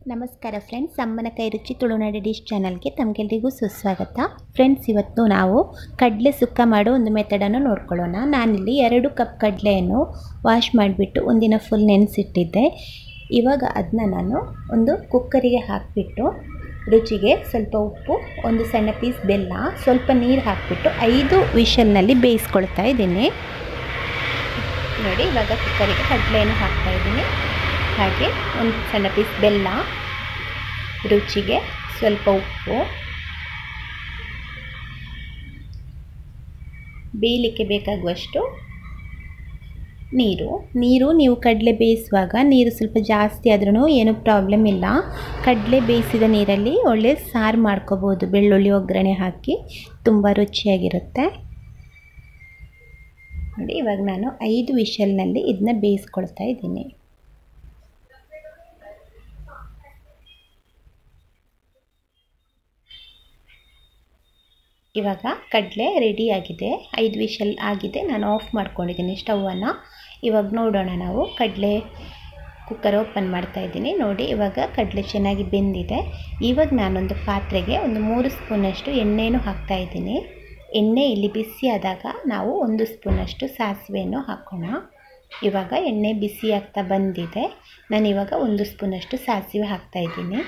ನಮಸ್ಕಾರ ಫ್ರೆಂಡ್ಸ್ ಅಮ್ಮನ ಕೈ ರುಚಿ ತುಳುನಾಡು ಡಿಶ್ ಚಾನಲ್ಗೆ ತಮಗೆಲ್ಲರಿಗೂ ಸುಸ್ವಾಗತ ಫ್ರೆಂಡ್ಸ್ ಇವತ್ತು ನಾವು ಕಡಲೆ ಸುಕ್ಕ ಮಾಡೋ ಒಂದು ಮೆಥಡನ್ನು ನೋಡ್ಕೊಳ್ಳೋಣ ನಾನಿಲ್ಲಿ ಎರಡು ಕಪ್ ಕಡಲೆಯನ್ನು ವಾಶ್ ಮಾಡಿಬಿಟ್ಟು ಒಂದಿನ ಫುಲ್ ನೆನೆಸಿಟ್ಟಿದ್ದೆ ಇವಾಗ ಅದನ್ನ ನಾನು ಒಂದು ಕುಕ್ಕರಿಗೆ ಹಾಕಿಬಿಟ್ಟು ರುಚಿಗೆ ಸ್ವಲ್ಪ ಉಪ್ಪು ಒಂದು ಸಣ್ಣ ಪೀಸ್ ಬೆಲ್ಲ ಸ್ವಲ್ಪ ನೀರು ಹಾಕಿಬಿಟ್ಟು ಐದು ವಿಷಲ್ನಲ್ಲಿ ಬೇಯಿಸ್ಕೊಳ್ತಾ ಇದ್ದೀನಿ ನೋಡಿ ಇವಾಗ ಕುಕ್ಕರಿಗೆ ಕಡಲೆಯನ್ನು ಹಾಕ್ತಾ ಇದ್ದೀನಿ ಹಾಗೆ ಒಂದು ಸಣ್ಣ ಪೀಸ್ ಬೆಲ್ಲ ರುಚಿಗೆ ಸ್ವಲ್ಪ ಉಪ್ಪು ಬೇಯಲಿಕ್ಕೆ ಬೇಕಾಗುವಷ್ಟು ನೀರು ನೀರು ನೀವು ಕಡಲೆ ಬೇಯಿಸುವಾಗ ನೀರು ಸ್ವಲ್ಪ ಜಾಸ್ತಿ ಆದ್ರೂ ಏನೂ ಪ್ರಾಬ್ಲಮ್ ಇಲ್ಲ ಕಡಲೆ ಬೇಯಿಸಿದ ನೀರಲ್ಲಿ ಒಳ್ಳೆ ಸಾರು ಮಾಡ್ಕೋಬೋದು ಬೆಳ್ಳುಳ್ಳಿ ಒಗ್ಗರಣೆ ಹಾಕಿ ತುಂಬ ರುಚಿಯಾಗಿರುತ್ತೆ ನೋಡಿ ಇವಾಗ ನಾನು ಐದು ವಿಷಲ್ನಲ್ಲಿ ಇದನ್ನ ಬೇಯಿಸ್ಕೊಳ್ತಾ ಇದ್ದೀನಿ ಇವಾಗ ಕಡಲೆ ರೆಡಿಯಾಗಿದೆ ಐದು ವಿಷಲ್ ಆಗಿದೆ ನಾನು ಆಫ್ ಮಾಡ್ಕೊಂಡಿದ್ದೀನಿ ಸ್ಟವನ್ನು ಇವಾಗ ನೋಡೋಣ ನಾವು ಕಡಲೆ ಕುಕ್ಕರ್ ಓಪನ್ ಮಾಡ್ತಾ ಇದ್ದೀನಿ ನೋಡಿ ಇವಾಗ ಕಡಲೆ ಚೆನ್ನಾಗಿ ಬೆಂದಿದೆ ಇವಾಗ ನಾನೊಂದು ಪಾತ್ರೆಗೆ ಒಂದು ಮೂರು ಸ್ಪೂನಷ್ಟು ಎಣ್ಣೆನೂ ಹಾಕ್ತಾ ಇದ್ದೀನಿ ಎಣ್ಣೆ ಇಲ್ಲಿ ಬಿಸಿ ಆದಾಗ ನಾವು ಒಂದು ಸ್ಪೂನಷ್ಟು ಸಾಸಿವೆಯನ್ನು ಹಾಕೋಣ ಇವಾಗ ಎಣ್ಣೆ ಬಿಸಿ ಆಗ್ತಾ ಬಂದಿದೆ ನಾನು ಇವಾಗ ಒಂದು ಸ್ಪೂನಷ್ಟು ಸಾಸಿವೆ ಹಾಕ್ತಾ ಇದ್ದೀನಿ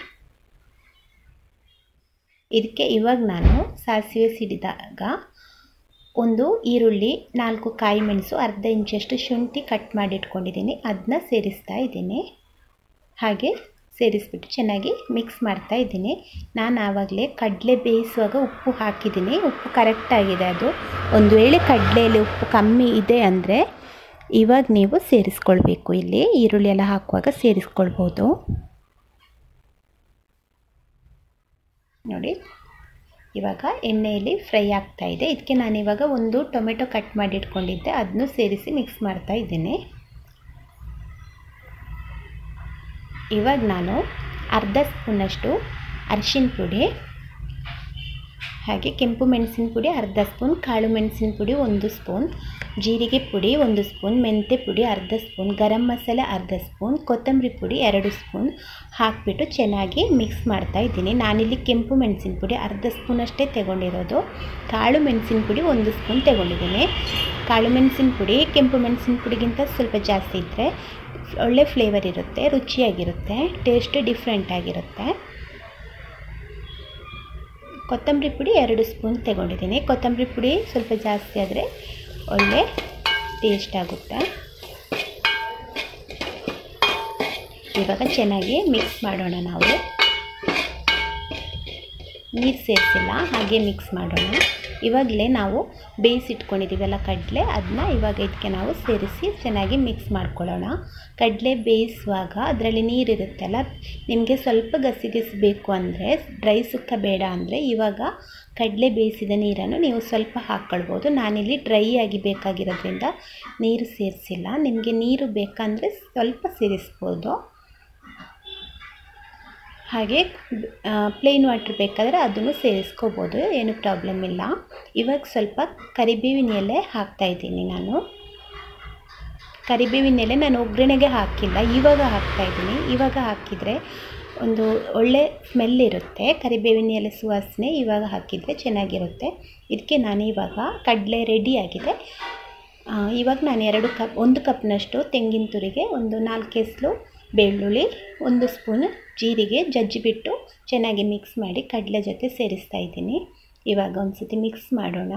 ಇದಕ್ಕೆ ಇವಾಗ ನಾನು ಸಾಸಿವೆ ಸಿಡಿದಾಗ ಒಂದು ಈರುಳ್ಳಿ ನಾಲ್ಕು ಕಾಯಿ ಮೆಣಸು ಅರ್ಧ ಇಂಚಷ್ಟು ಶುಂಠಿ ಕಟ್ ಮಾಡಿ ಇಟ್ಕೊಂಡಿದ್ದೀನಿ ಅದನ್ನ ಸೇರಿಸ್ತಾ ಇದ್ದೀನಿ ಹಾಗೆ ಸೇರಿಸ್ಬಿಟ್ಟು ಚೆನ್ನಾಗಿ ಮಿಕ್ಸ್ ಮಾಡ್ತಾ ಇದ್ದೀನಿ ನಾನು ಆವಾಗಲೇ ಕಡಲೆ ಬೇಯಿಸುವಾಗ ಉಪ್ಪು ಹಾಕಿದ್ದೀನಿ ಉಪ್ಪು ಕರೆಕ್ಟಾಗಿದೆ ಅದು ಒಂದು ವೇಳೆ ಕಡಲೆಯಲ್ಲಿ ಉಪ್ಪು ಕಮ್ಮಿ ಇದೆ ಅಂದರೆ ಇವಾಗ ನೀವು ಸೇರಿಸ್ಕೊಳ್ಬೇಕು ಇಲ್ಲಿ ಈರುಳ್ಳಿ ಎಲ್ಲ ಹಾಕುವಾಗ ಸೇರಿಸ್ಕೊಳ್ಬೋದು ನೋಡಿ ಇವಾಗ ಎಣ್ಣೆಯಲ್ಲಿ ಫ್ರೈ ಆಗ್ತಾ ಇದೆ ಇದಕ್ಕೆ ನಾನಿವಾಗ ಒಂದು ಟೊಮೆಟೊ ಕಟ್ ಮಾಡಿ ಇಟ್ಕೊಂಡಿದ್ದೆ ಅದನ್ನು ಸೇರಿಸಿ ಮಿಕ್ಸ್ ಮಾಡ್ತಾ ಇದ್ದೀನಿ ಇವಾಗ ನಾನು ಅರ್ಧ ಸ್ಪೂನಷ್ಟು ಅರಿಶಿನ ಪುಡಿ ಹಾಗೆ ಕೆಂಪು ಮೆಣಸಿನ ಪುಡಿ ಅರ್ಧ ಸ್ಪೂನ್ ಕಾಳು ಮೆಣಸಿನ ಪುಡಿ ಒಂದು ಸ್ಪೂನ್ ಜೀರಿಗೆ ಪುಡಿ ಒಂದು ಸ್ಪೂನ್ ಮೆಂತ್ಯ ಪುಡಿ ಅರ್ಧ ಸ್ಪೂನ್ ಗರಂ ಮಸಾಲೆ ಅರ್ಧ ಸ್ಪೂನ್ ಕೊತ್ತಂಬರಿ ಪುಡಿ ಎರಡು ಸ್ಪೂನ್ ಹಾಕಿಬಿಟ್ಟು ಚೆನ್ನಾಗಿ ಮಿಕ್ಸ್ ಮಾಡ್ತಾ ಇದ್ದೀನಿ ನಾನಿಲ್ಲಿ ಕೆಂಪು ಮೆಣಸಿನ ಪುಡಿ ಅರ್ಧ ಸ್ಪೂನಷ್ಟೇ ತಗೊಂಡಿರೋದು ಕಾಳು ಮೆಣಸಿನ ಪುಡಿ ಒಂದು ಸ್ಪೂನ್ ತಗೊಂಡಿದ್ದೀನಿ ಕಾಳು ಮೆಣಸಿನ ಪುಡಿ ಕೆಂಪು ಮೆಣಸಿನ ಪುಡಿಗಿಂತ ಸ್ವಲ್ಪ ಜಾಸ್ತಿ ಇದ್ದರೆ ಒಳ್ಳೆ ಫ್ಲೇವರ್ ಇರುತ್ತೆ ರುಚಿಯಾಗಿರುತ್ತೆ ಟೇಸ್ಟ್ ಡಿಫ್ರೆಂಟ್ ಆಗಿರುತ್ತೆ ಕೊತ್ತಂಬರಿ ಪುಡಿ ಎರಡು ಸ್ಪೂನ್ ತಗೊಂಡಿದ್ದೀನಿ ಕೊತ್ತಂಬರಿ ಪುಡಿ ಸ್ವಲ್ಪ ಜಾಸ್ತಿ ಆದರೆ ಒಳ್ಳೆ ಟೇಸ್ಟ್ ಆಗುತ್ತೆ ಇವಾಗ ಚೆನ್ನಾಗಿ ಮಿಕ್ಸ್ ಮಾಡೋಣ ನಾವು ನೀರು ಸೇರಿಸಿಲ್ಲ ಹಾಗೆ ಮಿಕ್ಸ್ ಮಾಡೋಣ ಇವಾಗಲೇ ನಾವು ಬೇಯಿಸಿಟ್ಕೊಂಡಿದ್ದೀವಲ್ಲ ಕಡಲೆ ಅದನ್ನ ಇವಾಗ ಇದಕ್ಕೆ ನಾವು ಸೇರಿಸಿ ಚೆನ್ನಾಗಿ ಮಿಕ್ಸ್ ಮಾಡ್ಕೊಳ್ಳೋಣ ಕಡಲೆ ಬೇಯಿಸುವಾಗ ಅದರಲ್ಲಿ ನೀರಿರುತ್ತಲ್ಲ ನಿಮಗೆ ಸ್ವಲ್ಪ ಗಸಿಗಿಸಬೇಕು ಅಂದರೆ ಡ್ರೈ ಸುಕ್ಕ ಬೇಡ ಅಂದರೆ ಇವಾಗ ಕಡಲೆ ಬೇಯಿಸಿದ ನೀರನ್ನು ನೀವು ಸ್ವಲ್ಪ ಹಾಕ್ಕೊಳ್ಬೋದು ನಾನಿಲ್ಲಿ ಡ್ರೈ ಆಗಿ ಬೇಕಾಗಿರೋದ್ರಿಂದ ನೀರು ಸೇರಿಸಿಲ್ಲ ನಿಮಗೆ ನೀರು ಬೇಕಂದರೆ ಸ್ವಲ್ಪ ಸೇರಿಸ್ಬೋದು ಹಾಗೆ ಪ್ಲೇನ್ ವಾಟ್ರ್ ಬೇಕಾದರೆ ಅದನ್ನು ಸೇರಿಸ್ಕೋಬೋದು ಏನು ಪ್ರಾಬ್ಲಮ್ ಇಲ್ಲ ಇವಾಗ ಸ್ವಲ್ಪ ಕರಿಬೇವಿನ ಎಲೆ ಹಾಕ್ತಾಯಿದ್ದೀನಿ ನಾನು ಕರಿಬೇವಿನ ಎಲೆ ನಾನು ಒಗ್ಗರಣೆಗೆ ಹಾಕಿಲ್ಲ ಇವಾಗ ಹಾಕ್ತಾಯಿದ್ದೀನಿ ಇವಾಗ ಹಾಕಿದರೆ ಒಂದು ಒಳ್ಳೆ ಸ್ಮೆಲ್ ಇರುತ್ತೆ ಕರಿಬೇವಿನ ಎಲೆ ಸುವಾಸನೆ ಇವಾಗ ಹಾಕಿದರೆ ಚೆನ್ನಾಗಿರುತ್ತೆ ಇದಕ್ಕೆ ನಾನು ಇವಾಗ ಕಡಲೆ ರೆಡಿಯಾಗಿದೆ ಇವಾಗ ನಾನು ಎರಡು ಕಪ್ ಒಂದು ಕಪ್ನಷ್ಟು ತೆಂಗಿನ ತುರಿಗೆ ಒಂದು ನಾಲ್ಕು ಎಸ್ಲು ಬೆಳ್ಳುಳ್ಳಿ ಒಂದು ಸ್ಪೂನ್ ಜೀರಿಗೆ ಜಜ್ಜಿಬಿಟ್ಟು ಚೆನ್ನಾಗಿ ಮಿಕ್ಸ್ ಮಾಡಿ ಕಡಲೆ ಜೊತೆ ಸೇರಿಸ್ತಾ ಇದ್ದೀನಿ ಇವಾಗ ಒಂದು ಸತಿ ಮಿಕ್ಸ್ ಮಾಡೋಣ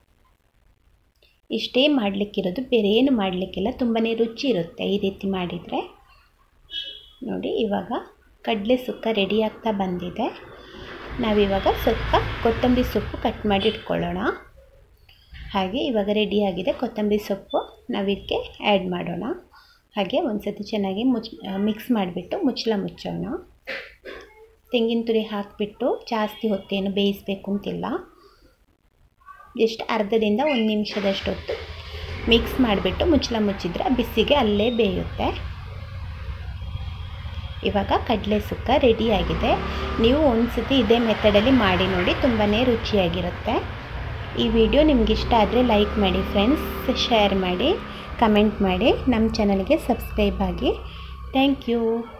ಇಷ್ಟೇ ಮಾಡಲಿಕ್ಕಿರೋದು ಬೇರೆ ಏನು ಮಾಡಲಿಕ್ಕಿಲ್ಲ ತುಂಬಾ ರುಚಿ ಇರುತ್ತೆ ಈ ರೀತಿ ಮಾಡಿದರೆ ನೋಡಿ ಇವಾಗ ಕಡಲೆ ಸುಕ್ಕ ರೆಡಿ ಆಗ್ತಾ ಬಂದಿದೆ ನಾವಿವಾಗ ಸ್ವಲ್ಪ ಕೊತ್ತಂಬರಿ ಸೊಪ್ಪು ಕಟ್ ಮಾಡಿ ಇಟ್ಕೊಳ್ಳೋಣ ಹಾಗೆ ಇವಾಗ ರೆಡಿಯಾಗಿದೆ ಕೊತ್ತಂಬರಿ ಸೊಪ್ಪು ನಾವಿದಕ್ಕೆ ಆ್ಯಡ್ ಮಾಡೋಣ ಹಾಗೆ ಒಂದು ಸತಿ ಚೆನ್ನಾಗಿ ಮುಚ್ ಮಿಕ್ಸ್ ಮಾಡಿಬಿಟ್ಟು ಮುಚ್ಚಳ ಮುಚ್ಚೋಣ ತೆಂಗಿನ ತುರಿ ಹಾಕಿಬಿಟ್ಟು ಜಾಸ್ತಿ ಹೊತ್ತೇನು ಬೇಯಿಸಬೇಕು ಅಂತಿಲ್ಲ ಜಸ್ಟ್ ಅರ್ಧದಿಂದ ಒಂದು ನಿಮಿಷದಷ್ಟು ಹೊತ್ತು ಮಿಕ್ಸ್ ಮಾಡಿಬಿಟ್ಟು ಮುಚ್ಚಳ ಮುಚ್ಚಿದ್ರೆ ಬಿಸಿಗೆ ಅಲ್ಲೇ ಬೇಯುತ್ತೆ ಇವಾಗ ಕಡಲೆ ಸುಕ್ಕ ರೆಡಿಯಾಗಿದೆ ನೀವು ಒಂದು ಸತಿ ಇದೇ ಮೆಥಡಲ್ಲಿ ಮಾಡಿ ನೋಡಿ ತುಂಬಾ ರುಚಿಯಾಗಿರುತ್ತೆ ಈ ವಿಡಿಯೋ ನಿಮ್ಗೆ ಇಷ್ಟ ಆದರೆ ಲೈಕ್ ಮಾಡಿ ಫ್ರೆಂಡ್ಸ್ ಶೇರ್ ಮಾಡಿ ಕಮೆಂಟ್ ಮಾಡಿ ನಮ್ಮ ಚಾನಲ್ಗೆ ಸಬ್ಸ್ಕ್ರೈಬ್ ಆಗಿ ಥ್ಯಾಂಕ್ ಯು